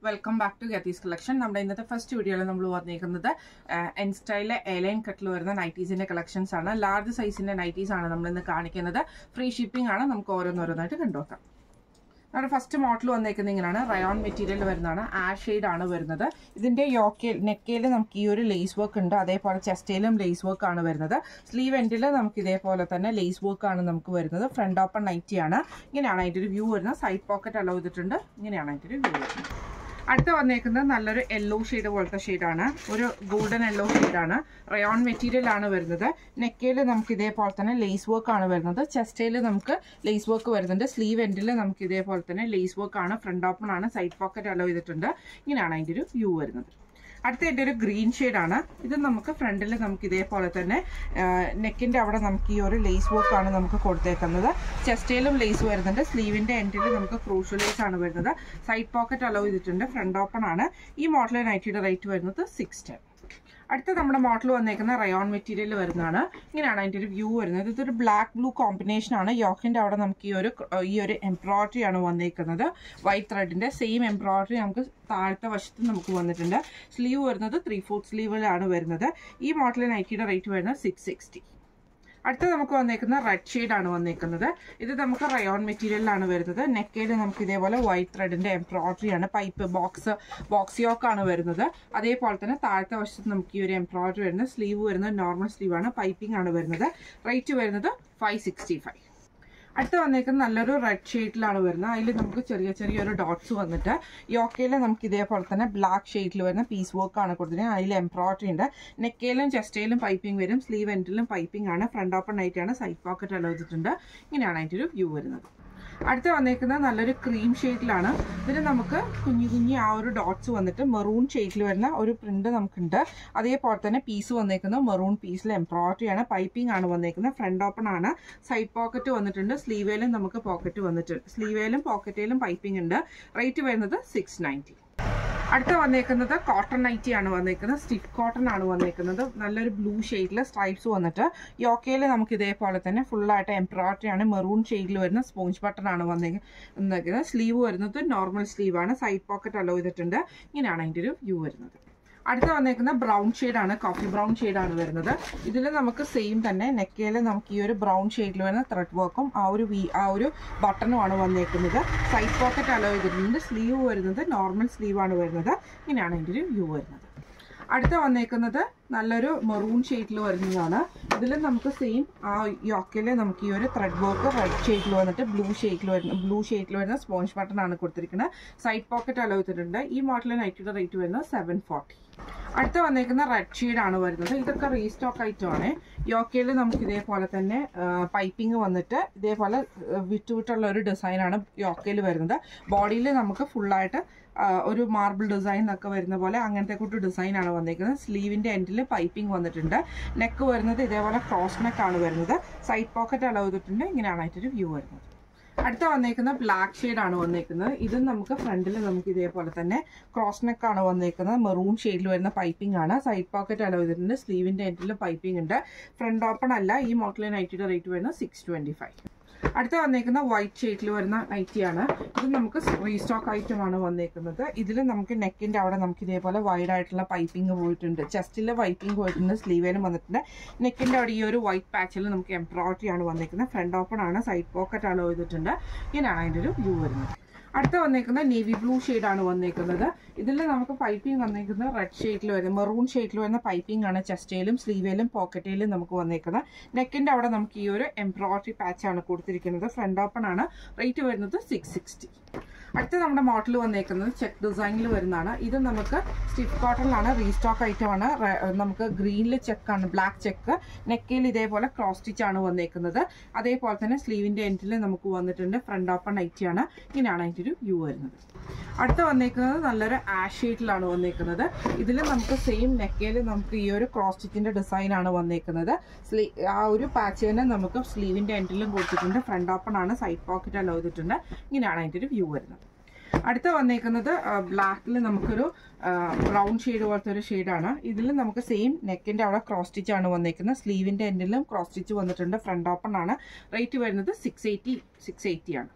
welcome back to ഗത്തീസ് collection നമ്മുടെ ഇന്നത്തെ ഫസ്റ്റ് വീഡിയോയിൽ നമ്മൾ വന്നിരിക്കുന്നത് എൻ സ്റ്റൈലിലെ എലൈൻ കട്ടിൽ വരുന്ന നൈറ്റീസിന്റെ കളക്ഷൻസ് ആണ് ലാർജ് സൈസിന്റെ നൈറ്റീസ് ആണ് നമ്മൾ ഇന്ന് കാണിക്കുന്നത് ഫ്രീ ഷിപ്പിംഗ് ആണ് നമുക്ക് ഓരോന്നോരോന്നായിട്ട് കണ്ടുനോക്കാം നമ്മുടെ ഫസ്റ്റ് മോഡൽ വന്നേക്കുന്നത് ഇങ്ങനെയാണ് റയോൺ മെറ്റീരിയൽ വരുന്നതാണ് ആഷ് ഷെയ്ഡ് ആണ് വരുന്നത് ഇതിന്റെ യോക്കയിൽ നെക്കയിൽ നമുക്ക് ഈ ഒരു ലേസ് വർക്ക് ഉണ്ട് അതേപോലെ ചെസ്റ്റയിലും ലേസ് വർക്ക് ആണ് വരുന്നത് സ്ലീവ് എൻഡിൽ നമുക്ക് ഇതേപോലെ തന്നെ ലേസ് വർക്ക് ആണ് നമുക്ക് വരുന്നത് ഫ്രണ്ട് ഓപ്പൺ നൈറ്റി ആണ് ഇങ്ങനെയാണ് അതിന്റെ ഒരു വ്യൂ വരുന്നത് സൈഡ് പോക്കറ്റ് അലോ ചെയ്തിട്ടുണ്ട് ഇങ്ങനെയാണ് അതിന്റെ ഒരു വ്യൂ വരുന്നത് അടുത്ത വന്നേക്കുന്നത് നല്ലൊരു യെല്ലോ ഷെയ്ഡ് പോലത്തെ ഷെയ്ഡാണ് ഒരു ഗോൾഡൻ യെല്ലോ ഷെയ്ഡാണ് റയോൺ മെറ്റീരിയൽ ആണ് വരുന്നത് നെക്കയിൽ നമുക്ക് ഇതേപോലെ തന്നെ ലേസ് വർക്ക് ആണ് വരുന്നത് ചെസ്റ്റയിൽ നമുക്ക് ലേസ് വർക്ക് വരുന്നുണ്ട് സ്ലീവ് എൻഡിൽ നമുക്ക് ഇതേപോലെ തന്നെ ലേസ് വർക്ക് ആണ് ഫ്രണ്ട് ഓപ്പൺ ആണ് സൈഡ് പോക്കറ്റ് അലോ ചെയ്തിട്ടുണ്ട് ഇങ്ങനെയാണ് അതിൻ്റെ ഒരു വ്യൂ വരുന്നത് അടുത്ത എൻ്റെ ഒരു ഗ്രീൻ ആണ് ഇത് നമുക്ക് ഫ്രണ്ടിൽ നമുക്ക് ഇതേപോലെ തന്നെ നെക്കിൻ്റെ അവിടെ നമുക്ക് ഈ ഒരു ലേസ് വർക്ക് ആണ് നമുക്ക് കൊടുത്തേക്കുന്നത് ചെസ്റ്റയിലും ലേസ് വരുന്നുണ്ട് സ്ലീവിൻ്റെ എൻഡിൽ നമുക്ക് ക്രൂഷ്യൽ ലേസ് ആണ് വരുന്നത് സൈഡ് പോക്കറ്റ് അലോ ചെയ്തിട്ടുണ്ട് ഫ്രണ്ട് ഓപ്പൺ ആണ് ഈ മോഡൽ നൈറ്റിയുടെ റേറ്റ് വരുന്നത് സിക്സ് ടെൻ അടുത്ത നമ്മുടെ മോഡൽ വന്നേക്കുന്ന റയോൺ മെറ്റീരിയൽ വരുന്നതാണ് ഇങ്ങനെയാണ് അതിൻ്റെ ഒരു വ്യൂ വരുന്നത് ഇതൊരു ബ്ലാക്ക് ബ്ലൂ കോമ്പിനേഷൻ ആണ് യോക്കിൻ്റെ അവിടെ നമുക്ക് ഈ ഒരു ഈ ഒരു എംബ്രോയിഡറി ആണ് വന്നേക്കുന്നത് വൈറ്റ് ത്രെഡിൻ്റെ സെയിം എംബ്രോയിഡറി നമുക്ക് താഴത്തെ വശത്ത് നമുക്ക് വന്നിട്ടുണ്ട് സ്ലീവ് വരുന്നത് ത്രീ ഫോർത്ത് സ്ലീവിലാണ് വരുന്നത് ഈ മോഡൽ നൈറ്റിയുടെ റേറ്റ് വരുന്നത് സിക്സ് സിക്സ്റ്റി അടുത്ത നമുക്ക് വന്നേക്കുന്ന റെഡ് ഷെയ്ഡ് ആണ് വന്നേക്കുന്നത് ഇത് നമുക്ക് റയോൺ മെറ്റീരിയലിലാണ് വരുന്നത് നെക്കയിൽ നമുക്ക് ഇതേപോലെ വൈറ്റ് ത്രെഡിന്റെ എംബ്രോയിഡറി ആണ് പൈപ്പ് ബോക്സ് ബോക്സ് യോക്ക് ആണ് വരുന്നത് അതേപോലെ തന്നെ താഴത്തെ വശത്ത് നമുക്ക് ഈ ഒരു എംബ്രോയിഡറി വരുന്നത് സ്ലീവ് വരുന്നത് നോർമൽ സ്ലീവ് ആണ് പൈപ്പിംഗ് ആണ് വരുന്നത് റേറ്റ് വരുന്നത് ഫൈവ് സിക്സ്റ്റി ഫൈവ് അടുത്ത വന്നേക്കുന്നത് നല്ലൊരു റെഡ് ഷെയ്ഡിലാണ് വരുന്നത് അതിൽ നമുക്ക് ചെറിയ ചെറിയൊരു ഡോട്ട്സ് വന്നിട്ട് യോക്കയിൽ നമുക്ക് ഇതേപോലെ തന്നെ ബ്ലാക്ക് ഷെയ്ഡിൽ വരുന്ന പീസ് വർക്ക് ആണ് കൊടുത്തിരിക്കുന്നത് അതിൽ എംബ്രോയിഡറി ഉണ്ട് നെക്കയിലും ചെസ്റ്റയിലും പൈപ്പിംഗ് വരും സ്ലീവ് എൻഡിലും പൈപ്പിംഗ് ആണ് ഫ്രണ്ട് ഓപ്പൺ ആയിട്ടാണ് സൈഡ് പോക്കറ്റ് അലോചിച്ചിട്ടുണ്ട് ഇങ്ങനെയാണ് അതിൻ്റെ ഒരു വ്യൂ വരുന്നത് അടുത്ത വന്നേക്കുന്നത് നല്ലൊരു ക്രീം ഷെയ്ഡിലാണ് ഇതിന് നമുക്ക് കുഞ്ഞു കുഞ്ഞു ആ ഒരു ഡോട്ട്സ് വന്നിട്ട് മെറൂൺ ഷെയ്ഡിൽ വരുന്ന ഒരു പ്രിന്റ് നമുക്കുണ്ട് അതേപോലെ തന്നെ പീസ് വന്നേക്കുന്നത് മെറൂൺ പീസിൽ എംബ്രോയിഡറി ആണ് പൈപ്പിംഗ് ആണ് വന്നേക്കുന്നത് ഫ്രണ്ട് ഓപ്പൺ ആണ് സൈഡ് പോക്കറ്റ് വന്നിട്ടുണ്ട് സ്ലീവേലും നമുക്ക് പോക്കറ്റ് വന്നിട്ടുണ്ട് സ്ലീവേലും പോക്കറ്റിലും പൈപ്പിംഗ് ഉണ്ട് റേറ്റ് വരുന്നത് സിക്സ് നയൻറ്റി അടുത്ത വന്നേക്കുന്നത് കോട്ടൺ നൈറ്റി ആണ് വന്നേക്കുന്നത് സ്റ്റിഫ് കോട്ടൺ ആണ് വന്നേക്കുന്നത് നല്ലൊരു ബ്ലൂ ഷെയ്ഡിൽ സ്ട്രൈപ്സ് വന്നിട്ട് യോക്കയിൽ നമുക്ക് ഇതേപോലെ തന്നെ ഫുള്ളായിട്ട് എംബ്രോയിഡറി ആണ് മെറൂൺ ഷെയ്ഡിൽ വരുന്ന സ്പോഞ്ച് ബട്ടൺ ആണ് വന്നേക്കുന്നത് സ്ലീവ് വരുന്നത് നോർമൽ സ്ലീവ് ആണ് സൈഡ് പോക്കറ്റ് അലോ ചെയ്തിട്ടുണ്ട് ഇങ്ങനെയാണ് അതിൻ്റെ ഒരു വ്യൂ വരുന്നത് അടുത്ത വന്നേക്കുന്ന ബ്രൗൺ ആണ് കോഫി ബ്രൗൺ ആണ് വരുന്നത് ഇതിൽ നമുക്ക് സെയിം തന്നെ നെക്കയിൽ നമുക്ക് ഈ ഒരു ബ്രൗൺ ഷെയ്ഡിൽ വരുന്ന ത്രെഡ് വർക്കും ആ ഒരു വി ആ ഒരു ബട്ടണുമാണ് വന്നേക്കുന്നത് സൈഡ് പോക്കറ്റ് അലോ ചെയ്തിട്ടുണ്ട് സ്ലീവ് വരുന്നത് നോർമൽ സ്ലീവ് ആണ് വരുന്നത് ഇങ്ങനെയാണ് അതിൻ്റെ ഒരു വ്യൂ വരുന്നത് അടുത്ത വന്നേക്കുന്നത് നല്ലൊരു മെറൂൺ ഷെയ്ഡിൽ വരുന്നതാണ് ഇതിൽ നമുക്ക് സെയിം ആ യോക്കിൽ നമുക്ക് ഈ ഒരു ത്രെഡ് വർക്ക് റെഡ് ഷെയ്ഡിൽ വന്നിട്ട് ബ്ലൂ ഷെയ്ഡിൽ വരുന്ന ബ്ലൂ ഷെയ്ഡിൽ വരുന്ന സ്പോഞ്ച് ബട്ടൺ ആണ് കൊടുത്തിരിക്കുന്നത് സൈഡ് പോക്കറ്റ് അലോ ചെയ്തിട്ടുണ്ട് ഈ മോഡലിൽ നൈറ്റിയുടെ റേറ്റ് വരുന്നത് സെവൻ ഫോർട്ടി അടുത്ത വന്നേക്കുന്ന റെഡ് ഷെയ്ഡ് ആണ് വരുന്നത് ഇതൊക്കെ റീസ്റ്റോക്ക് ഐറ്റം ആണ് യോക്കയിൽ നമുക്ക് ഇതേപോലെ തന്നെ പൈപ്പിംഗ് വന്നിട്ട് ഇതേപോലെ വിട്ടുവിട്ടുള്ള ഒരു ഡിസൈനാണ് യോക്കയിൽ വരുന്നത് ബോഡിയിൽ നമുക്ക് ഫുള്ളായിട്ട് ഒരു മാർബിൾ ഡിസൈൻ ഒക്കെ വരുന്ന പോലെ അങ്ങനത്തെ കൂട്ട് ഡിസൈൻ ആണ് വന്നിരിക്കുന്നത് സ്ലീവിൻ്റെ എൻഡിൽ പൈപ്പിംഗ് വന്നിട്ടുണ്ട് നെക്ക് വരുന്നത് ഇതേപോലെ ക്രോസ് നെക്ക് ആണ് വരുന്നത് സൈഡ് പോക്കറ്റ് അലോ ചെയ്തിട്ടുണ്ട് ഇങ്ങനെയാണ് അതിൻ്റെ വ്യൂ വരുന്നത് അടുത്ത വന്നേക്കുന്ന ബ്ലാക്ക് ഷെയ്ഡ് ആണ് വന്നേക്കുന്നത് ഇത് നമുക്ക് ഫ്രണ്ടിൽ നമുക്ക് ഇതേപോലെ തന്നെ ക്രോസ് നെക്ക് ആണ് വന്നേക്കുന്നത് മെറൂൺ ഷെയ്ഡിൽ വരുന്ന പൈപ്പിംഗ് ആണ് സൈഡ് പോക്കറ്റ് അലോ ചെയ്തിട്ടുണ്ട് സ്ലീവിൻ്റെ എൻഡിൽ പൈപ്പിംഗ് ഉണ്ട് ഫ്രണ്ട് ഓപ്പൺ അല്ല ഈ മോഡലിൽ നൈറ്റിയുടെ റേറ്റ് വരുന്നത് സിക്സ് ട്വൻറ്റി ഫൈവ് അടുത്ത വന്നേക്കുന്ന വൈറ്റ് ഷെയ്ഡിൽ വരുന്ന നൈറ്റിയാണ് ഇത് നമുക്ക് റീസ്റ്റോക്ക് ഐറ്റം ആണ് വന്നേക്കുന്നത് ഇതിൽ നമുക്ക് നെക്കിന്റെ അവിടെ നമുക്ക് ഇതേപോലെ വൈഡ് ആയിട്ടുള്ള പൈപ്പിംഗ് പോയിട്ടുണ്ട് ചെസ്റ്റിലെ പൈപ്പിംഗ് പോയിട്ടുണ്ട് സ്ലീവേലും വന്നിട്ടുണ്ട് നെക്കിന്റെ അവിടെ ഈ ഒരു വൈറ്റ് പാച്ചിൽ നമുക്ക് എംബ്രോയിഡറി ആണ് വന്നേക്കുന്നത് ഫ്രണ്ട് ഓപ്പൺ ആണ് സൈഡ് പോക്കറ്റ് ആണ് ചെയ്തിട്ടുണ്ട് ഇങ്ങനെയാണ് അതിൻ്റെ ഒരു വ്യൂ വരുന്നത് അടുത്ത വന്നേക്കുന്ന നേവി ബ്ലൂ ആണ് വന്നേക്കുന്നത് ഇതിൽ നമുക്ക് പൈപ്പിംഗ് വന്നേക്കുന്നത് റെഡ് ഷെയ്ഡിൽ വരുന്ന മെറൂൺ ഷെയ്ഡിൽ വരുന്ന പൈപ്പിംഗ് ആണ് ചെസ്റ്റയിലും സ്ലീവേലും പോക്കറ്റിലും നമുക്ക് വന്നേക്കുന്നത് നെക്കിന്റെ അവിടെ നമുക്ക് ഈ ഒരു എംബ്രോയിഡറി പാച്ച് ആണ് കൊടുത്തിരിക്കുന്നത് ഫ്രണ്ട് ഓപ്പൺ ആണ് റേറ്റ് വരുന്നത് സിക്സ് സിക്സ്റ്റി അടുത്ത നമ്മുടെ മോഡൽ വന്നേക്കുന്നത് ചെക്ക് ഡിസൈനിൽ വരുന്നതാണ് ഇത് നമുക്ക് സ്റ്റിഫ് കോട്ടണിലാണ് റീസ്റ്റോക്ക് ഐറ്റം ആണ് നമുക്ക് ഗ്രീനിൽ ചെക്കാണ് ബ്ലാക്ക് ചെക്ക് നെക്കയിൽ ഇതേപോലെ ക്രോസ് സ്റ്റിച്ച് ആണ് വന്നേക്കുന്നത് അതേപോലെ തന്നെ സ്ലീവിന്റെ എൻഡിൽ നമുക്ക് വന്നിട്ടുണ്ട് ഫ്രണ്ട് ഓപ്പൺ ഐറ്റിയാണ് ഇങ്ങനെയാണ് അതിൻ്റെ ഒരു വ്യൂ വരുന്നത് അടുത്ത വന്നേക്കുന്നത് നല്ലൊരു ആഷ് ഷെയ്ഡിലാണ് വന്നേക്കുന്നത് ഇതിൽ നമുക്ക് സെയിം നെക്കയിൽ നമുക്ക് ഈ ഒരു ക്രോസ് സ്റ്റിച്ചിന്റെ ഡിസൈൻ ആണ് വന്നേക്കുന്നത് സ്ലീ ആ ഒരു പാച്ച് തന്നെ നമുക്ക് സ്ലീവിന്റെ എൻഡിലും കൊടുത്തിട്ടുണ്ട് ഫ്രണ്ട് ഓപ്പൺ ആണ് സൈഡ് പോക്കറ്റ് അലോ ചെയ്തിട്ടുണ്ട് ഇങ്ങനെയാണ് അതിൻ്റെ ഒരു വ്യൂ വരുന്നത് അടുത്ത വന്നേക്കുന്നത് ബ്ലാക്കിൽ നമുക്കൊരു ബ്രൗൺ ഷെയ്ഡ് പോലത്തെ ഒരു ഷെയ്ഡാണ് ഇതിൽ നമുക്ക് സെയിം നെക്കിന്റെ അവിടെ ക്രോസ് സ്റ്റിച്ച് ആണ് വന്നേക്കുന്നത് സ്ലീവിന്റെ എൻഡിലും ക്രോസ് സ്റ്റിച്ച് വന്നിട്ടുണ്ട് ഫ്രണ്ട് ഓപ്പൺ ആണ് റേറ്റ് വരുന്നത് സിക്സ് എയ്റ്റി സിക്സ് എയ്റ്റി ആണ്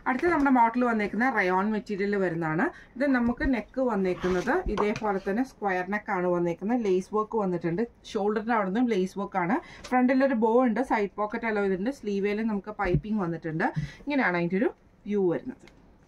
അടുത്ത നമ്മുടെ മോഡൽ വന്നേക്കുന്ന റയോൺ മെറ്റീരിയൽ വരുന്നതാണ് ഇത് നമുക്ക് നെക്ക് വന്നേക്കുന്നത് ഇതേപോലെ തന്നെ സ്ക്വയർ നെക്ക് ആണ് വന്നേക്കുന്നത് ലേസ് വർക്ക് വന്നിട്ടുണ്ട് ഷോൾഡറിന്റെ അവിടെ നിന്നും ലേസ് വർക്ക് ആണ് ഫ്രണ്ടിൽ ഒരു ബോ ഉണ്ട് സൈഡ് പോക്കറ്റ് അലോ ഇതിന്റെ സ്ലീവേലും നമുക്ക് പൈപ്പിംഗ് വന്നിട്ടുണ്ട് ഇങ്ങനെയാണ് അതിൻ്റെ ഒരു വ്യൂ വരുന്നത്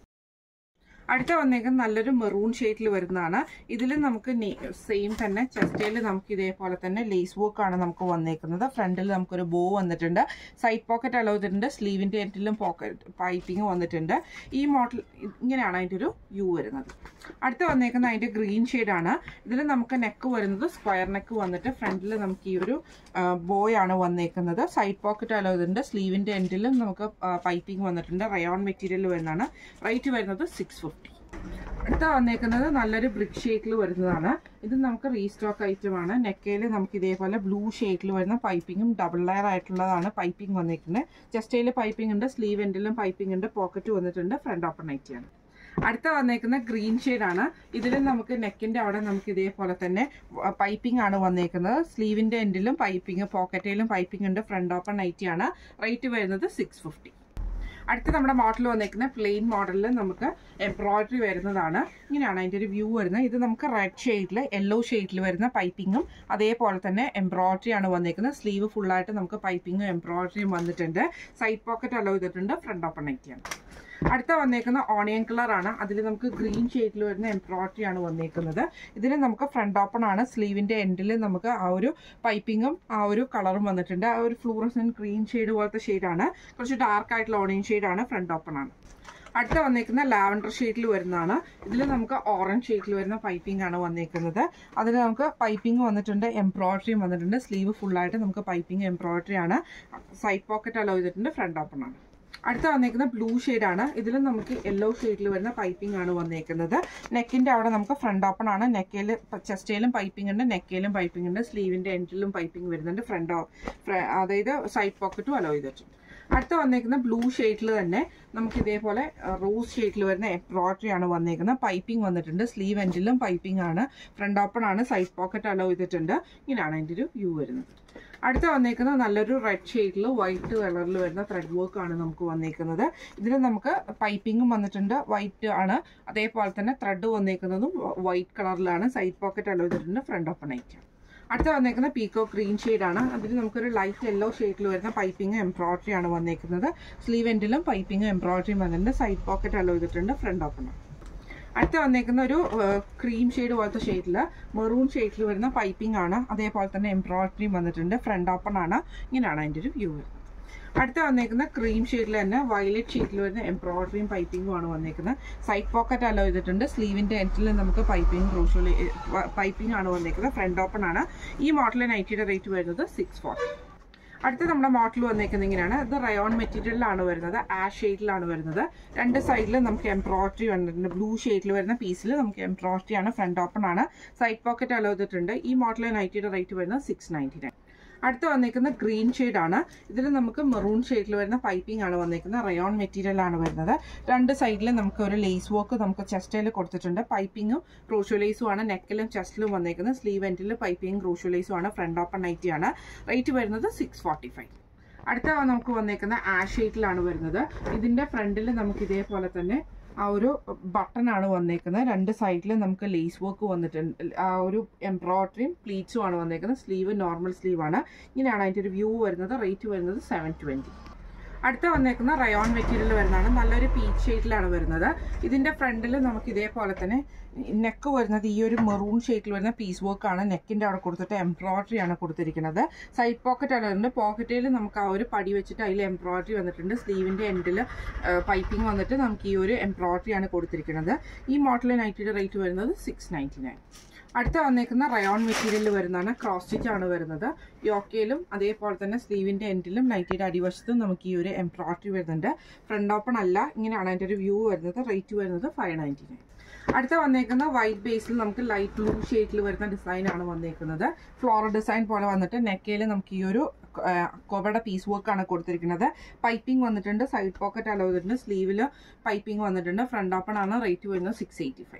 അടുത്ത വന്നേക്കുന്നത് നല്ലൊരു മെറൂൺ ഷെയ്ഡിൽ വരുന്നതാണ് ഇതിൽ നമുക്ക് സെയിം തന്നെ ചെസ്റ്റയിൽ നമുക്ക് ഇതേപോലെ തന്നെ ലേസ് വർക്ക് ആണ് നമുക്ക് വന്നേക്കുന്നത് ഫ്രണ്ടിൽ നമുക്കൊരു ബോ വന്നിട്ടുണ്ട് സൈഡ് പോക്കറ്റ് അലൗതിട്ടുണ്ട് സ്ലീവിൻ്റെ എൻഡിലും പോക്കറ്റ് പൈപ്പിംഗ് വന്നിട്ടുണ്ട് ഈ മോഡൽ ഇങ്ങനെയാണ് അതിൻ്റെ ഒരു വ്യൂ വരുന്നത് അടുത്ത വന്നേക്കുന്ന അതിൻ്റെ ഗ്രീൻ ഷെയ്ഡാണ് ഇതിൽ നമുക്ക് നെക്ക് വരുന്നത് സ്ക്വയർ നെക്ക് വന്നിട്ട് ഫ്രണ്ടിൽ നമുക്ക് ഈ ഒരു ബോയ് ആണ് വന്നേക്കുന്നത് സൈഡ് പോക്കറ്റ് അലൗതിൻ്റെ സ്ലീവിൻ്റെ എൻഡിലും നമുക്ക് പൈപ്പിംഗ് വന്നിട്ടുണ്ട് റയോൺ മെറ്റീരിയൽ വരുന്നതാണ് റേറ്റ് വരുന്നത് സിക്സ് ഫിഫ്റ്റി അടുത്ത വന്നേക്കുന്നത് നല്ലൊരു ബ്രിക്ക് ഷേക്കിൽ വരുന്നതാണ് ഇത് നമുക്ക് റീസ്റ്റോക്ക് ഐറ്റം ആണ് നെക്കയിൽ നമുക്ക് ഇതേപോലെ ബ്ലൂ ഷേക്കിൽ വരുന്ന പൈപ്പിങ്ങും ഡബിൾ ലെയർ ആയിട്ടുള്ളതാണ് പൈപ്പിംഗ് വന്നിരിക്കുന്നത് ചെസ്റ്റയിൽ പൈപ്പിംഗ് ഉണ്ട് സ്ലീവ് എൻഡിലും പൈപ്പിംഗ് ഉണ്ട് പോക്കറ്റ് വന്നിട്ടുണ്ട് ഫ്രണ്ട് ഓപ്പൺ നൈറ്റിയാണ് അടുത്ത വന്നേക്കുന്ന ഗ്രീൻ ആണ് ഇതിൽ നമുക്ക് നെക്കിന്റെ അവിടെ നമുക്ക് ഇതേപോലെ തന്നെ പൈപ്പിംഗ് ആണ് വന്നേക്കുന്നത് സ്ലീവിന്റെ എൻഡിലും പൈപ്പിംഗ് പോക്കറ്റിലും പൈപ്പിംഗ് ഉണ്ട് ഫ്രണ്ട് ഓപ്പൺ നൈറ്റി ആണ് റേറ്റ് വരുന്നത് സിക്സ് ഫിഫ്റ്റി അടുത്ത നമ്മുടെ മോഡൽ വന്നേക്കുന്ന പ്ലെയിൻ മോഡലിൽ നമുക്ക് എംബ്രോയിഡറി വരുന്നതാണ് ഇങ്ങനെയാണ് അതിൻ്റെ ഒരു വ്യൂ വരുന്നത് ഇത് നമുക്ക് റെഡ് ഷെയ്ഡിൽ യെല്ലോ ഷെയ്ഡിൽ വരുന്ന പൈപ്പിങ്ങും അതേപോലെ തന്നെ എംബ്രോയിഡറി ആണ് വന്നേക്കുന്നത് സ്ലീവ് ഫുള്ളായിട്ട് നമുക്ക് പൈപ്പിങ്ങും എംബ്രോയിഡറിയും വന്നിട്ടുണ്ട് സൈഡ് പോക്കറ്റ് അലോ ചെയ്തിട്ടുണ്ട് ഫ്രണ്ട് ഓപ്പൺ നൈറ്റിയാണ് അടുത്ത വന്നേക്കുന്ന ഓണിയൻ കളർ ആണ് അതിൽ നമുക്ക് ഗ്രീൻ ഷെയ്ഡിൽ വരുന്ന എംബ്രോയിഡറി ആണ് വന്നേക്കുന്നത് ഇതിൽ നമുക്ക് ഫ്രണ്ട് ഓപ്പൺ ആണ് സ്ലീവിന്റെ എൻഡിൽ നമുക്ക് ആ ഒരു പൈപ്പിങ്ങും ആ ഒരു കളറും വന്നിട്ടുണ്ട് ആ ഒരു ഫ്ലൂറസൻ ഗ്രീൻ ഷെയ്ഡ് പോലത്തെ ഷെയ്ഡാണ് കുറച്ച് ഡാർക്ക് ആയിട്ടുള്ള ഓണിയൻ ഷെയ്ഡാണ് ഫ്രണ്ട് ഓപ്പൺ ആണ് അടുത്ത വന്നേക്കുന്ന ലാവൻഡർ ഷെയ്ഡിൽ വരുന്നതാണ് ഇതിൽ നമുക്ക് ഓറഞ്ച് ഷെയ്ഡിൽ വരുന്ന പൈപ്പിംഗ് ആണ് വന്നേക്കുന്നത് അതിൽ നമുക്ക് പൈപ്പിംഗ് വന്നിട്ടുണ്ട് എംബ്രോയിഡറിയും വന്നിട്ടുണ്ട് സ്ലീവ് ഫുള്ളായിട്ട് നമുക്ക് പൈപ്പിംഗ് എംബ്രോയിഡറി ആണ് സൈഡ് പോക്കറ്റ് അലോ ചെയ്തിട്ടുണ്ട് ഫ്രണ്ട് ഓപ്പൺ ആണ് അടുത്ത വന്നേക്കുന്ന ബ്ലൂ ആണ് ഇതിലും നമുക്ക് യെല്ലോ ഷെയ്ഡിൽ വരുന്ന പൈപ്പിംഗ് ആണ് വന്നേക്കുന്നത് നെക്കിന്റെ അവിടെ നമുക്ക് ഫ്രണ്ട് ഓപ്പൺ ആണ് നെക്കയിൽ ചെസ്റ്റയിലും പൈപ്പിംഗ് ഉണ്ട് നെക്കയിലും പൈപ്പിംഗ് ഉണ്ട് സ്ലീവിന്റെ എൻഡിലും പൈപ്പിംഗ് വരുന്നുണ്ട് ഫ്രണ്ട് അതായത് സൈഡ് പോക്കറ്റും അലോ ചെയ്തിട്ടുണ്ട് അടുത്ത വന്നേക്കുന്ന ബ്ലൂ ഷെയ്ഡിൽ തന്നെ നമുക്ക് ഇതേപോലെ റോസ് ഷെയ്ഡിൽ വരുന്ന എംബ്രോയിഡറി ആണ് വന്നേക്കുന്നത് പൈപ്പിംഗ് വന്നിട്ടുണ്ട് സ്ലീവ് എൻഡിലും പൈപ്പിംഗ് ആണ് ഫ്രണ്ട് ഓപ്പൺ ആണ് സൈഡ് പോക്കറ്റ് അലോ ചെയ്തിട്ടുണ്ട് ഇങ്ങനെയാണ് അതിൻ്റെ ഒരു വ്യൂ വരുന്നത് അടുത്ത വന്നേക്കുന്ന നല്ലൊരു റെഡ് ഷെയ്ഡിൽ വൈറ്റ് കളറിൽ വരുന്ന ത്രെഡ് വർക്ക് ആണ് നമുക്ക് വന്നേക്കുന്നത് ഇതിൽ നമുക്ക് പൈപ്പിങ്ങും വന്നിട്ടുണ്ട് വൈറ്റ് ആണ് അതേപോലെ തന്നെ ത്രെഡ് വന്നേക്കുന്നതും വൈറ്റ് കളറിലാണ് സൈഡ് പോക്കറ്റ് അലോ ചെയ്തിട്ടുണ്ട് ഫ്രണ്ട് ഓപ്പൺ ആയിട്ട് അടുത്ത വന്നേക്കുന്ന പീക്കോ ഗ്രീൻ ആണ് അതിൽ നമുക്കൊരു ലൈറ്റ് യെല്ലോ ഷെയ്ഡിൽ വരുന്ന പൈപ്പിംഗ് എംബ്രോയിഡറി ആണ് വന്നേക്കുന്നത് സ്ലീവ് എൻഡിലും പൈപ്പിംഗ് എംബ്രോയിഡറിയും വന്നിട്ടുണ്ട് സൈഡ് പോക്കറ്റ് അലോ ചെയ്തിട്ടുണ്ട് ഫ്രണ്ട് ഓപ്പൺ ആണ് അടുത്ത വന്നേക്കുന്ന ഒരു ക്രീം ഷെയ്ഡ് പോലത്തെ ഷെയ്ഡിൽ മെറൂൺ ഷെയ്ഡിൽ വരുന്ന പൈപ്പിംഗ് ആണ് അതേപോലെ തന്നെ എംബ്രോയിഡറിയും വന്നിട്ടുണ്ട് ഫ്രണ്ട് ഓപ്പൺ ആണ് ഇങ്ങനെയാണ് അതിൻ്റെ ഒരു വ്യൂ വരുന്നത് അടുത്ത വന്നേക്കുന്ന ക്രീം ഷെയ്ഡിൽ തന്നെ വയലറ്റ് ഷെയ്ഡിൽ വരുന്ന എംബ്രോയിഡറിയും പൈപ്പിംഗും ആണ് വന്നേക്കുന്നത് സൈഡ് പോക്കറ്റ് അലോ ചെയ്തിട്ടുണ്ട് സ്ലീവിന്റെ എൻഡിൽ നമുക്ക് പൈപ്പിംഗ് ക്രൂഷ്യൽ പൈപ്പിംഗ് ആണ് വന്നേക്കുന്നത് ഫ്രണ്ട് ഓപ്പൺ ആണ് ഈ മോഡലിൽ നൈറ്റിയുടെ റേറ്റ് വരുന്നത് സിക്സ് ഫോർട്ടി അടുത്ത നമ്മുടെ മോഡൽ വന്നേക്കുന്നത് ഇങ്ങനെയാണ് ഇത് റയോൺ മെറ്റീരിയലിലാണ് വരുന്നത് ആഷ് ഷെയ്ഡിലാണ് വരുന്നത് രണ്ട് സൈഡിൽ നമുക്ക് എംബ്രോയിഡറി വന്നിട്ടുണ്ട് ബ്ലൂ ഷെയ്ഡിൽ വരുന്ന പീസിൽ നമുക്ക് എംബ്രോയിഡറി ആണ് ഫ്രണ്ട് ഓപ്പൺ ആണ് സൈഡ് പോക്കറ്റ് അലോ ചെയ്തിട്ടുണ്ട് ഈ മോഡലിൽ നൈറ്റിയുടെ റേറ്റ് വരുന്നത് സിക്സ് നയൻറ്റി നയൻ അടുത്ത വന്നേക്കുന്ന ഗ്രീൻ ആണ് ഇതിൽ നമുക്ക് മെറൂൺ ഷെയ്ഡിൽ വരുന്ന പൈപ്പിംഗ് ആണ് വന്നേക്കുന്നത് റയോൺ മെറ്റീരിയൽ ആണ് വരുന്നത് രണ്ട് സൈഡിൽ നമുക്ക് ഒരു ലേസ് വർക്ക് നമുക്ക് ചെസ്റ്റയിൽ കൊടുത്തിട്ടുണ്ട് പൈപ്പിങ്ങും ക്രൂഷ്യോ ലേസും ആണ് നെക്കിലും ചെസ്റ്റിലും വന്നേക്കുന്നത് സ്ലീവ് എൻഡിൽ പൈപ്പിംഗ് ക്രൂഷ്യോ ലേസും ആണ് ഫ്രണ്ട് ഓപ്പൺ നൈറ്റി ആണ് റേറ്റ് വരുന്നത് സിക്സ് ഫോർട്ടി ഫൈവ് അടുത്ത നമുക്ക് വന്നേക്കുന്ന ആഷ് ഷെയ്ഡിലാണ് വരുന്നത് ഇതിന്റെ ഫ്രണ്ടിൽ നമുക്ക് ഇതേപോലെ തന്നെ ആ ഒരു ബട്ടൺ ആണ് വന്നേക്കുന്നത് രണ്ട് സൈഡിൽ നമുക്ക് ലേസ് വർക്ക് വന്നിട്ടുണ്ട് ആ ഒരു എംബ്രോയിഡറിയും പ്ലീറ്റ്സും ആണ് വന്നേക്കുന്നത് സ്ലീവ് നോർമൽ സ്ലീവ് ആണ് ഇങ്ങനെയാണ് അതിൻ്റെ ഒരു വ്യൂ വരുന്നത് റേറ്റ് വരുന്നത് സെവൻ ട്വൻറ്റി അടുത്ത വന്നേക്കുന്ന റയോൺ മെറ്റീരിയൽ വരുന്നതാണ് നല്ലൊരു പീച്ച് ഷെയ്ഡിലാണ് വരുന്നത് ഇതിന്റെ ഫ്രണ്ടിൽ നമുക്ക് ഇതേപോലെ തന്നെ നെക്ക് വരുന്നത് ഈ ഒരു മെറൂൺ ഷെയ്ഡിൽ വരുന്ന പീസ് വർക്ക് ആണ് നെക്കിന്റെ അവിടെ കൊടുത്തിട്ട് എംബ്രോയിഡറി ആണ് കൊടുത്തിരിക്കുന്നത് സൈഡ് പോക്കറ്റ് ആണ് വരുന്നത് പോക്കറ്റിൽ നമുക്ക് ആ ഒരു പടി വെച്ചിട്ട് അതിൽ എംബ്രോയിഡറി വന്നിട്ടുണ്ട് സ്ലീവിന്റെ എൻഡിൽ പൈപ്പിംഗ് വന്നിട്ട് നമുക്ക് ഈ ഒരു എംബ്രോയിഡറി ആണ് കൊടുത്തിരിക്കുന്നത് ഈ മോഡൽ നൈറ്റിയുടെ റേറ്റ് വരുന്നത് സിക്സ് നയൻറ്റി നയൻ അടുത്ത വന്നേക്കുന്ന റയോൺ മെറ്റീരിയൽ വരുന്നതാണ് ക്രോസ് സ്റ്റിച്ച് ആണ് വരുന്നത് യോക്കയിലും അതേപോലെ തന്നെ സ്ലീവിന്റെ എൻഡിലും നൈറ്റിയുടെ അടിവശത്തും നമുക്ക് ഈ ഒരു എംബ്രോയിഡറി വരുന്നുണ്ട് ഫ്രണ്ട് ഓപ്പൺ അല്ല ഇങ്ങനെയാണ് അതിന്റെ ഒരു വ്യൂ വരുന്നത് റേറ്റ് വരുന്നത് ഫൈവ് നയൻറ്റി നയൻ അടുത്ത വന്നേക്കുന്ന വൈറ്റ് ബേസിൽ നമുക്ക് ലൈറ്റ് ബ്ലൂ ഷെയ്ഡിൽ വരുന്ന ഡിസൈൻ ആണ് വന്നേക്കുന്നത് ഫ്ലോറൽ ഡിസൈൻ പോലെ വന്നിട്ട് നെക്കയിൽ നമുക്ക് ഈ ഒരു കോവയുടെ പീസ് വർക്ക് ആണ് കൊടുത്തിരിക്കുന്നത് പൈപ്പിംഗ് വന്നിട്ടുണ്ട് സൈഡ് പോക്കറ്റ് അലോ ചെയ്തിട്ടുണ്ട് സ്ലീവിൽ പൈപ്പിംഗ് വന്നിട്ടുണ്ട് ഫ്രണ്ട് ഓപ്പൺ ആണ് റേറ്റ് വരുന്നത് സിക്സ് എയ്റ്റി ഫൈവ്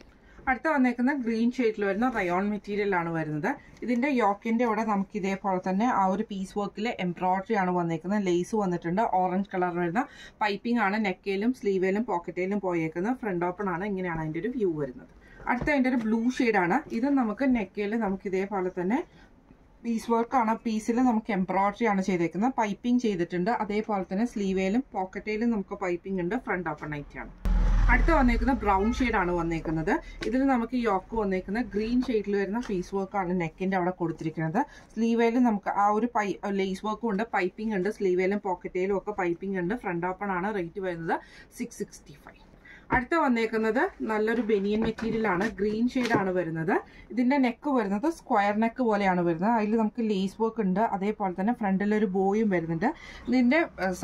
അടുത്ത വന്നേക്കുന്ന ഗ്രീൻ ഷെയ്ഡിൽ വരുന്ന റയോൺ മെറ്റീരിയൽ ആണ് വരുന്നത് ഇതിന്റെ യോക്കിന്റെ ഇവിടെ നമുക്ക് ഇതേപോലെ തന്നെ ആ ഒരു പീസ് വർക്കിൽ എംബ്രോയിഡറി ആണ് വന്നേക്കുന്നത് ലേസ് വന്നിട്ടുണ്ട് ഓറഞ്ച് കളർ വരുന്ന പൈപ്പിംഗ് ആണ് നെക്കയിലും സ്ലീവേലും പോക്കറ്റിലും പോയേക്കുന്നത് ഫ്രണ്ട് ഓപ്പൺ ആണ് ഇങ്ങനെയാണ് അതിന്റെ ഒരു വ്യൂ വരുന്നത് അടുത്ത അതിന്റെ ഒരു ബ്ലൂ ആണ് ഇത് നമുക്ക് നെക്കയിൽ നമുക്ക് ഇതേപോലെ തന്നെ പീസ് വർക്ക് ആണ് പീസിൽ നമുക്ക് എംബ്രോയിഡറി ആണ് ചെയ്തേക്കുന്നത് പൈപ്പിംഗ് ചെയ്തിട്ടുണ്ട് അതേപോലെ തന്നെ സ്ലീവേലും പോക്കറ്റിലും നമുക്ക് പൈപ്പിംഗ് ഉണ്ട് ഫ്രണ്ട് ഓപ്പൺ ആയിട്ട് ആണ് അടുത്ത വന്നേക്കുന്ന ബ്രൗൺ ആണ് വന്നേക്കുന്നത് ഇതിൽ നമുക്ക് യോക്ക് വന്നേക്കുന്ന ഗ്രീൻ ഷെയ്ഡിൽ വരുന്ന ഫേസ് വർക്ക് ആണ് നെക്കിന്റെ അവിടെ കൊടുത്തിരിക്കുന്നത് സ്ലീവേലും നമുക്ക് ആ ഒരു പൈ ലേസ് വർക്കും ഉണ്ട് പൈപ്പിംഗ് ഉണ്ട് സ്ലീവേലും പോക്കറ്റേലും ഒക്കെ പൈപ്പിംഗ് ഉണ്ട് ഫ്രണ്ട് ഓപ്പൺ ആണ് റേറ്റ് വരുന്നത് സിക്സ് സിക്സ്റ്റി ഫൈവ് അടുത്ത വന്നേക്കുന്നത് നല്ലൊരു ബെനിയൻ മെറ്റീരിയൽ ആണ് ഗ്രീൻ ആണ് വരുന്നത് ഇതിന്റെ നെക്ക് വരുന്നത് സ്ക്വയർ നെക്ക് പോലെയാണ് വരുന്നത് അതിൽ നമുക്ക് ലേസ് വർക്ക് ഉണ്ട് അതേപോലെ തന്നെ ഫ്രണ്ടിൽ ഒരു ബോയും വരുന്നുണ്ട് ഇതിന്റെ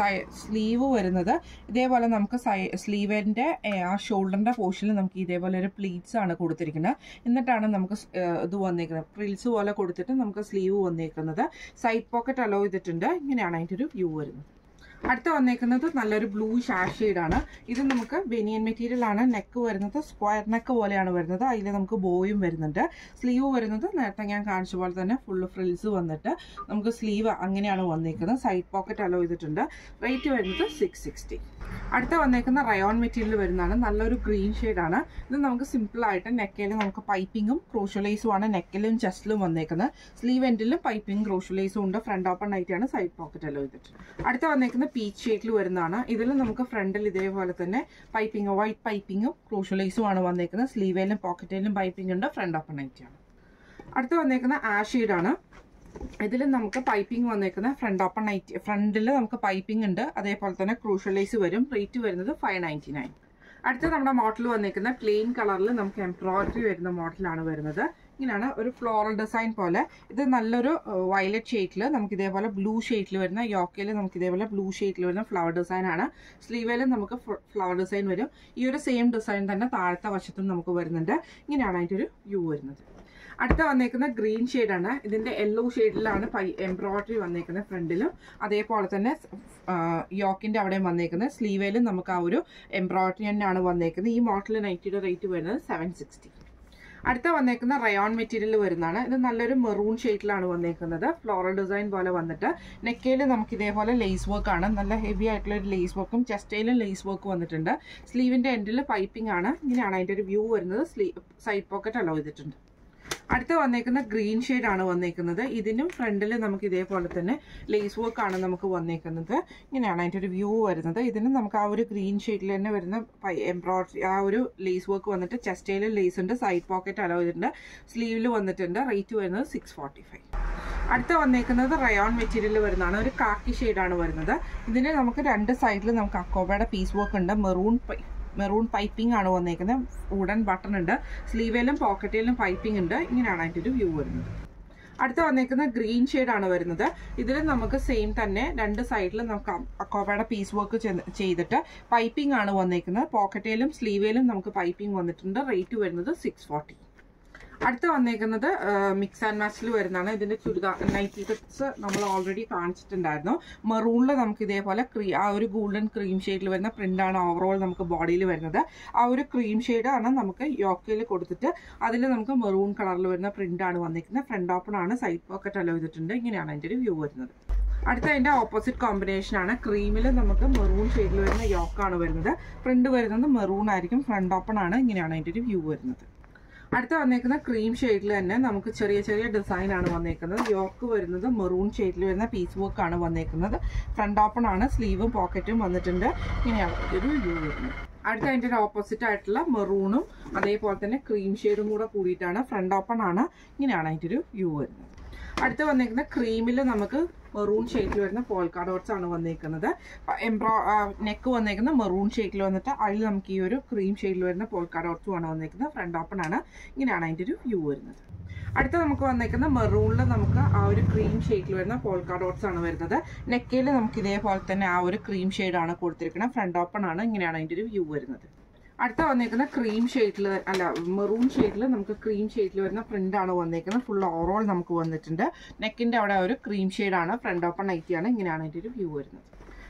സ്ലീവ് വരുന്നത് ഇതേപോലെ നമുക്ക് സ്ലീവിന്റെ ആ ഷോൾഡറിന്റെ പോർഷനിൽ നമുക്ക് ഇതേപോലെ ഒരു പ്ലീറ്റ്സ് ആണ് കൊടുത്തിരിക്കുന്നത് എന്നിട്ടാണ് നമുക്ക് ഇത് വന്നേക്കുന്നത് പ്രിൽസ് പോലെ കൊടുത്തിട്ട് നമുക്ക് സ്ലീവ് വന്നേക്കുന്നത് സൈഡ് പോക്കറ്റ് അലോ ചെയ്തിട്ടുണ്ട് ഇങ്ങനെയാണ് അതിന്റെ ഒരു വ്യൂ വരുന്നത് അടുത്ത വന്നേക്കുന്നത് നല്ലൊരു ബ്ലൂ ഷാഷ് ആണ് ഇത് നമുക്ക് ബെനിയൻ മെറ്റീരിയൽ ആണ് നെക്ക് വരുന്നത് സ്ക്വയർ നെക്ക് പോലെയാണ് വരുന്നത് അതിൽ നമുക്ക് ബോയും വരുന്നുണ്ട് സ്ലീവ് വരുന്നത് നേരത്തെ ഞാൻ കാണിച്ച പോലെ തന്നെ ഫുള്ള് ഫ്രിൽസ് വന്നിട്ട് നമുക്ക് സ്ലീവ് അങ്ങനെയാണ് വന്നേക്കുന്നത് സൈഡ് പോക്കറ്റ് അലോ ചെയ്തിട്ടുണ്ട് റേറ്റ് വരുന്നത് സിക്സ് സിക്സ്റ്റി അടുത്ത വന്നേക്കുന്ന റയോൺ മെറ്റീരിയൽ വരുന്നതാണ് നല്ലൊരു ഗ്രീൻ ആണ് ഇത് നമുക്ക് സിമ്പിൾ ആയിട്ട് നെക്കയിൽ നമുക്ക് പൈപ്പിങ്ങും ക്രോഷ്യലൈസും ആണ് നെക്കിലും ചെസ്റ്റിലും വന്നേക്കുന്നത് സ്ലീവ് എൻഡിലും പൈപ്പിംഗ് ക്രോഷ്യലൈസും ഉണ്ട് ഫ്രണ്ട് ഓപ്പൺ ആയിട്ടാണ് സൈഡ് പോക്കറ്റ് അലോ ചെയ്തിട്ട് അടുത്ത വന്നേക്കുന്ന പീച്ച് ഷേഡിൽ വരുന്നതാണ് ഇതിൽ നമുക്ക് ഫ്രണ്ടിൽ ഇതേപോലെ തന്നെ പൈപ്പിംഗ് വൈറ്റ് പൈപ്പിങ്ങും ക്രോഷ്യലൈസും ആണ് വന്നേക്കുന്നത് സ്ലീവേലും പോക്കറ്റിലും പൈപ്പിംഗ് ഉണ്ട് ഫ്രണ്ട് ഓപ്പൺ ആയിട്ടാണ് അടുത്ത വന്നേക്കുന്ന ആഷ് ആണ് ഇതിൽ നമുക്ക് പൈപ്പിംഗ് വന്നേക്കുന്ന ഫ്രണ്ട് ഓപ്പൺ നൈറ്റ് ഫ്രണ്ടിൽ നമുക്ക് പൈപ്പിംഗ് ഉണ്ട് അതേപോലെ തന്നെ ക്രൂഷ്യലൈസ് വരും റേറ്റ് വരുന്നത് ഫൈവ് നയൻറ്റി നയൻ അടുത്ത നമ്മുടെ മോഡൽ വന്നേക്കുന്ന പ്ലെയിൻ കളറിൽ നമുക്ക് എംബ്രോയിഡറി വരുന്ന മോഡലാണ് വരുന്നത് ഇങ്ങനെയാണ് ഒരു ഫ്ലോറൽ ഡിസൈൻ പോലെ ഇത് നല്ലൊരു വയലറ്റ് ഷെയ്ഡിൽ നമുക്ക് ഇതേപോലെ ബ്ലൂ ഷെയ്ഡിൽ വരുന്ന യോക്കയിൽ നമുക്ക് ഇതേപോലെ ബ്ലൂ ഷെയ്ഡിൽ വരുന്ന ഫ്ലവർ ഡിസൈൻ ആണ് സ്ലീവേലും നമുക്ക് ഫ്ലവർ ഡിസൈൻ വരും ഈ ഒരു സെയിം ഡിസൈൻ തന്നെ താഴത്തെ വശത്തും നമുക്ക് വരുന്നുണ്ട് ഇങ്ങനെയാണ് അതിൻ്റെ ഒരു വ്യൂ വരുന്നത് അടുത്ത വന്നേക്കുന്ന ഗ്രീൻ ആണ് ഇതിന്റെ യെല്ലോ ഷെയ്ഡിലാണ് പൈ എംബ്രോയിഡറി വന്നേക്കുന്നത് ഫ്രണ്ടിലും അതേപോലെ തന്നെ യോക്കിന്റെ അവിടെയും വന്നേക്കുന്നത് സ്ലീവേലും നമുക്ക് ആ ഒരു എംബ്രോയിഡറി തന്നെയാണ് വന്നേക്കുന്നത് ഈ മോഡൽ നൈറ്റിയുടെ റേറ്റ് വരുന്നത് സെവൻ സിക്സ്റ്റി അടുത്ത വന്നേക്കുന്ന റയോൺ മെറ്റീരിയൽ വരുന്നതാണ് ഇത് നല്ലൊരു മെറൂൺ ഷെയ്ഡിലാണ് വന്നേക്കുന്നത് ഫ്ലോറൽ ഡിസൈൻ പോലെ വന്നിട്ട് നെക്കയിൽ നമുക്ക് ഇതേപോലെ ലേസ് വർക്ക് ആണ് നല്ല ഹെവി ആയിട്ടുള്ള ഒരു ലേസ് വർക്കും ചെസ്റ്റയിലും ലേസ് വർക്ക് വന്നിട്ടുണ്ട് സ്ലീവിന്റെ എൻഡിൽ പൈപ്പിംഗ് ആണ് ഇങ്ങനെയാണ് അതിന്റെ ഒരു വ്യൂ വരുന്നത് സ്ലീവ് സൈഡ് പോക്കറ്റ് അലോ ചെയ്തിട്ടുണ്ട് അടുത്ത വന്നേക്കുന്ന ഗ്രീൻ ഷെയ്ഡ് ആണ് വന്നേക്കുന്നത് ഇതിനും ഫ്രണ്ടിൽ നമുക്ക് ഇതേപോലെ തന്നെ ലേസ് വർക്ക് ആണ് നമുക്ക് വന്നേക്കുന്നത് ഇങ്ങനെയാണ് അതിൻ്റെ ഒരു വ്യൂ വരുന്നത് ഇതിന് നമുക്ക് ആ ഒരു ഗ്രീൻ ഷെയ്ഡിൽ തന്നെ വരുന്ന എംബ്രോയിഡറി ആ ഒരു ലേസ് വർക്ക് വന്നിട്ട് ചെസ്റ്റയിൽ ലേസ് ഉണ്ട് സൈഡ് പോക്കറ്റ് അലോ ചെയ്തിട്ടുണ്ട് സ്ലീവിൽ വന്നിട്ടുണ്ട് റേറ്റ് വരുന്നത് സിക്സ് ഫോർട്ടി ഫൈവ് അടുത്ത വന്നേക്കുന്നത് റയോൺ മെറ്റീരിയൽ വരുന്നതാണ് ഒരു കാക്കി ഷെയ്ഡാണ് വരുന്നത് ഇതിന് നമുക്ക് രണ്ട് സൈഡിൽ നമുക്ക് അക്കോബയുടെ പീസ് വർക്ക് ഉണ്ട് മെറൂൺ മെറൂൺ പൈപ്പിംഗ് ആണ് വന്നേക്കുന്നത് വുഡൻ ബട്ടൺ ഉണ്ട് സ്ലീവേലും പോക്കറ്റിലും പൈപ്പിംഗ് ഉണ്ട് ഇങ്ങനെയാണ് അതിൻ്റെ ഒരു വ്യൂ വരുന്നത് അടുത്ത വന്നേക്കുന്ന ഗ്രീൻ ആണ് വരുന്നത് ഇതിൽ നമുക്ക് സെയിം തന്നെ രണ്ട് സൈഡിലും നമുക്ക് അക്കോബയുടെ പീസ് വർക്ക് ചെയ്തിട്ട് പൈപ്പിംഗ് ആണ് വന്നേക്കുന്നത് പോക്കറ്റിലും സ്ലീവേലും നമുക്ക് പൈപ്പിംഗ് വന്നിട്ടുണ്ട് റേറ്റ് വരുന്നത് സിക്സ് ഫോർട്ടി അടുത്ത വന്നേക്കുന്നത് മിക്സ് ആൻഡ് മാച്ചിൽ വരുന്നതാണ് ഇതിന്റെ ചുരിദാർ നൈറ്റി കട്ട്സ് നമ്മൾ ഓൾറെഡി കാണിച്ചിട്ടുണ്ടായിരുന്നു മെറൂണിൽ നമുക്ക് ഇതേപോലെ ക്രീ ആ ഒരു ഗോൾഡൻ ക്രീം ഷെയ്ഡിൽ വരുന്ന പ്രിന്റ് ആണ് ഓവറോൾ നമുക്ക് ബോഡിയിൽ വരുന്നത് ആ ഒരു ക്രീം ഷെയ്ഡ് ആണ് നമുക്ക് യോക്കയിൽ കൊടുത്തിട്ട് അതിൽ നമുക്ക് മെറൂൺ കളറിൽ വരുന്ന പ്രിന്റ് ആണ് വന്നിരിക്കുന്നത് ഫ്രണ്ട് ഓപ്പൺ ആണ് സൈഡ് പോക്കറ്റ് അലോ ചെയ്തിട്ടുണ്ട് ഇങ്ങനെയാണ് അതിന്റെ ഒരു വ്യൂ വരുന്നത് അടുത്ത അതിന്റെ ഓപ്പോസിറ്റ് കോമ്പിനേഷൻ ആണ് ക്രീമിൽ നമുക്ക് മെറൂൺ ഷെയ്ഡിൽ വരുന്ന യോക്കാണ് വരുന്നത് പ്രിന്റ് വരുന്നത് മെറൂൺ ആയിരിക്കും ഫ്രണ്ട് ഓപ്പൺ ആണ് ഇങ്ങനെയാണ് അതിന്റെ ഒരു വ്യൂ വരുന്നത് അടുത്ത വന്നേക്കുന്ന ക്രീം ഷെയ്ഡിൽ തന്നെ നമുക്ക് ചെറിയ ചെറിയ ഡിസൈൻ ആണ് വന്നേക്കുന്നത് യോക്ക് വരുന്നത് മെറൂൺ ഷെയ്ഡിൽ വരുന്ന പീസ് വർക്ക് ആണ് വന്നേക്കുന്നത് ഫ്രണ്ട് ഓപ്പൺ ആണ് സ്ലീവും പോക്കറ്റും വന്നിട്ടുണ്ട് ഇങ്ങനെയാണ് ഒരു വ്യൂ വരുന്നത് അടുത്ത അതിൻ്റെ ഒരു ഓപ്പോസിറ്റ് ആയിട്ടുള്ള മെറൂണും അതേപോലെ തന്നെ ക്രീം ഷെയ്ഡും കൂടെ കൂടിയിട്ടാണ് ഫ്രണ്ട് ഓപ്പൺ ആണ് ഇങ്ങനെയാണ് അതിൻ്റെ ഒരു വ്യൂ വരുന്നത് അടുത്ത് വന്നേക്കുന്ന ക്രീമിൽ നമുക്ക് മെറൂൺ ഷെയ്ഡിൽ വരുന്ന പോൾക്കാ ഡോട്ട്സ് ആണ് വന്നേക്കുന്നത് എംബ്രോ നെക്ക് വന്നേക്കുന്ന മെറൂൺ ഷെയ്ഡിൽ വന്നിട്ട് അതിൽ നമുക്ക് ഈ ഒരു ക്രീം ഷെയ്ഡിൽ വരുന്ന പോൾക്കാ ഡോട്ട്സും ആണ് വന്നേക്കുന്നത് ഫ്രണ്ട് ഓപ്പൺ ആണ് ഇങ്ങനെയാണ് അതിൻ്റെ ഒരു വ്യൂ വരുന്നത് അടുത്ത നമുക്ക് വന്നേക്കുന്ന മെറൂണിൽ നമുക്ക് ആ ഒരു ക്രീം ഷെയ്ഡിൽ വരുന്ന പോൾക്കാ ഡോട്ട്സ് ആണ് വരുന്നത് നെക്കയിൽ നമുക്ക് ഇതേപോലെ തന്നെ ആ ഒരു ക്രീം ഷെയ്ഡാണ് കൊടുത്തിരിക്കുന്നത് ഫ്രണ്ട് ഓപ്പൺ ആണ് ഇങ്ങനെയാണ് അതിൻ്റെ ഒരു വ്യൂ വരുന്നത് അടുത്ത വന്നേക്കുന്ന ക്രീം ഷെയ്ഡിൽ അല്ല മെറൂൺ ഷെയ്ഡിൽ നമുക്ക് ക്രീം ഷെയ്ഡിൽ വരുന്ന പ്രിന്റ് ആണ് വന്നേക്കുന്നത് ഫുൾ ഓവറോൾ നമുക്ക് വന്നിട്ടുണ്ട് നെക്കിന്റെ അവിടെ ഒരു ക്രീം ഷെയ്ഡാണ് ഫ്രണ്ട് ഓപ്പൺ നൈറ്റിയാണ് ഇങ്ങനെയാണ് അതിൻ്റെ ഒരു വ്യൂ വരുന്നത്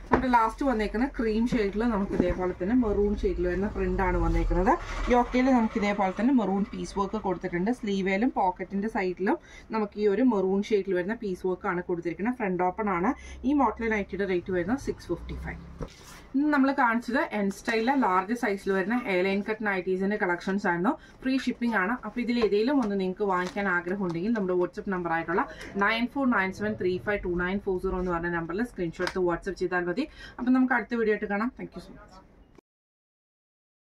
നമ്മുടെ ലാസ്റ്റ് വന്നേക്കുന്ന ക്രീം ഷെയ്ഡിൽ നമുക്ക് ഇതേപോലെ തന്നെ മെറൂൺ ഷെയ്ഡിൽ വരുന്ന പ്രിന്റ് ആണ് വന്നേക്കുന്നത് യോക്കയിൽ നമുക്ക് ഇതേപോലെ തന്നെ മെറൂൺ പീസ് വർക്ക് കൊടുത്തിട്ടുണ്ട് സ്ലീവേലും പോക്കറ്റിന്റെ സൈഡിലും നമുക്ക് ഈ ഒരു മെറൂൺ ഷെയ്ഡിൽ വരുന്ന പീസ് വർക്ക് ആണ് കൊടുത്തിരിക്കുന്നത് ഫ്രണ്ട് ഓപ്പൺ ആണ് ഈ മോഡൽ നൈറ്റിയുടെ റേറ്റ് വരുന്നത് സിക്സ് ഫിഫ്റ്റി ഫൈവ് ഇന്ന് നമ്മൾ കാണിച്ചത് എൻ സ്റ്റൈലിലെ ലാർജ് സൈസിൽ വരുന്ന എയർലൈൻ കട്ട് നൈറ്റീസിന്റെ കളക്ഷൻസ് ആയിരുന്നു ഫ്രീ ഷിപ്പിംഗ് ആണ് അപ്പോൾ ഇതിൽ ഏതെങ്കിലും ഒന്ന് നിങ്ങൾക്ക് വാങ്ങിക്കാൻ ആഗ്രഹം ഉണ്ടെങ്കിൽ നമ്മുടെ വാട്സ്ആപ്പ് നമ്പർ ആയിട്ടുള്ള nine four nine seven three five two nine four zero എന്ന് പറഞ്ഞ നമ്പറിൽ സ്ക്രീൻഷോട്ട് വാട്സ്ആപ്പ് ചെയ്താൽ മതി അപ്പം നമുക്ക് അടുത്ത വീഡിയോ ആയിട്ട് കാണാം താങ്ക് യു സോ മച്ച്